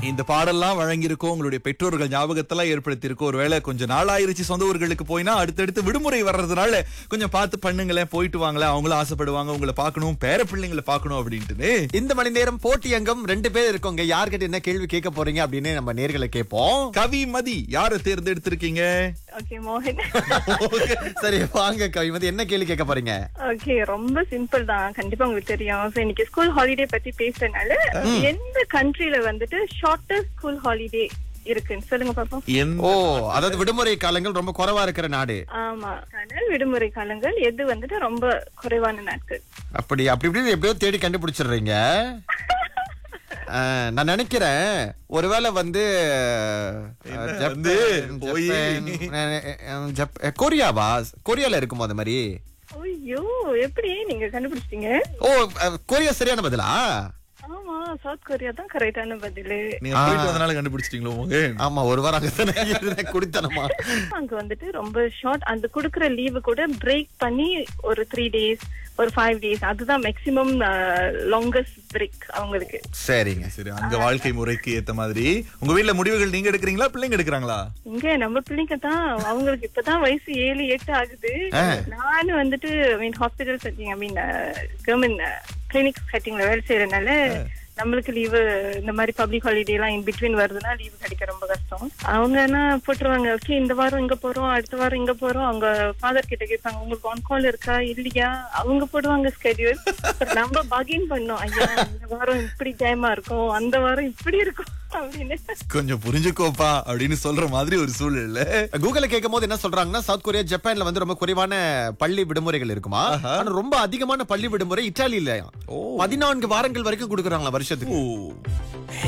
இந்த பாடல்லாம் வழங்கியிருக்கோம் உங்களுடைய பெற்றோர்கள் ஞாபகத்தெல்லாம் ஏற்படுத்தியிருக்கோம் ஒருவேளை கொஞ்சம் நாள் ஆயிருச்சு சொந்த ஊர்களுக்கு போயினா அடுத்தடுத்து விடுமுறை வர்றதுனால கொஞ்சம் பார்த்து பண்ணுங்களேன் போயிட்டு வாங்களேன் அவங்களும் ஆசைப்படுவாங்க உங்களை பார்க்கணும் பேர பிள்ளைங்களை பார்க்கணும் அப்படின்ட்டு இந்த மணி நேரம் போட்டி அங்கம் ரெண்டு பேர் இருக்கோங்க யார்கிட்ட என்ன கேள்வி கேட்க போறீங்க அப்படின்னு நம்ம நேர்களை கேட்போம் கவி மதி யாரை தேர்ந்தெடுத்திருக்கீங்க ஓகே மோகன் சரி வாங்க கவிமதி என்ன கேள்வி கேட்க போறீங்க ஓகே ரொம்ப சிம்பிள் தான் கண்டிப்பா உங்களுக்கு தெரியும் So, இன்னைக்கு ஸ்கூல் ஹாலிடே பத்தி பேசுறதுனால எந்த கண்ட்ரில வந்துட்டு ஷார்டஸ்ட் ஸ்கூல் ஹாலிடே இருக்குன்னு சொல்லுங்க பாப்போம் எந்த- ஓ அதாவது விடுமுறை காலங்கள் ரொம்ப குறைவா இருக்கிற நாடு ஆமா ஆனால் விடுமுறை காலங்கள் எது வந்துட்டு ரொம்ப குறைவான நாட்கள் அப்படி அப்படி இப்படி எப்படியோ தேடி கண்டுபிடிச்சிடுறீங்க ஆ, நான் நினைக்கிறேன் ஒருவேளை வந்து என்ன ஜப்பான், வந்து போய்- ஜப்பான், அஹ், ஜப்- கொரியாவா கொரியால இருக்குமோ அந்த மாதிரி ஐயோ எப்படி நீங்க கண்டுபிடிச்சிட்டீங்க ஓ அஹ், கொரியா சரியான பதிலா ஆமா சவுத் கொரியா தான் கரெக்டான பதிலு நீங்க போயிட்டு வந்தனால கண்டுபிடிச்சிட்டீங்களோ மோகன் ஆமா ஒரு வாரம் அங்கதானே இருந்தேன் குடித்தனமா அங்க வந்துட்டு ரொம்ப ஷார்ட் அந்த குடுக்குற லீவு கூட பிரேக் பண்ணி ஒரு த்ரீ டேஸ் ஒரு ஃபைவ் டேஸ் அதுதான் மேக்சிமம் லாங்கஸ்ட் பிரேக் அவங்களுக்கு சரிங்க சரி அங்க வாழ்க்கை முறைக்கு ஏத்த மாதிரி உங்க வீட்ல முடிவுகள் நீங்க எடுக்கிறீங்களா பிள்ளைங்க எடுக்கிறாங்களா இங்க நம்ம பிள்ளைங்க தான் அவங்களுக்கு இப்பதான் வயசு ஏழு எட்டு ஆகுது நானும் வந்துட்டு I mean hospital setting I mean government clinic செட்டிங்ல வேலை செய்யறதுனால நம்மளுக்கு லீவு இந்த மாதிரி பப்ளிக் ஹாலிடே எல்லாம் இன் பிட்வீன் வருதுன்னா லீவு கிடைக்க ரொம்ப கஷ்டம் அவங்க என்ன போட்டுருவாங்க ஓகே இந்த வாரம் இங்க போறோம் அடுத்த வாரம் இங்க போறோம் அவங்க ஃபாதர் கிட்ட கேட்பாங்க உங்களுக்கு ஆன் கால் இருக்கா இல்லையா அவங்க போடுவாங்க ஸ்கெடியூல் நம்ம பகின் பண்ணோம் ஐயா இந்த வாரம் இப்படி டைமா இருக்கும் அந்த வாரம் இப்படி இருக்கும் அப்படின்னு கொஞ்சம் புரிஞ்சுக்கோப்பா அப்படின்னு சொல்ற மாதிரி ஒரு சூழல்ல கூகுள்ல கேட்கும் போது என்ன சொல்றாங்கன்னா சவுத் கொரியா ஜப்பான்ல வந்து ரொம்ப குறைவான பள்ளி விடுமுறைகள் இருக்குமா ஆனா ரொம்ப அதிகமான பள்ளி விடுமுறை இத்தாலியில பதினான்கு வாரங்கள் வரைக்கும் கொடுக்குறாங்களா வருஷத்துக்கு ஓ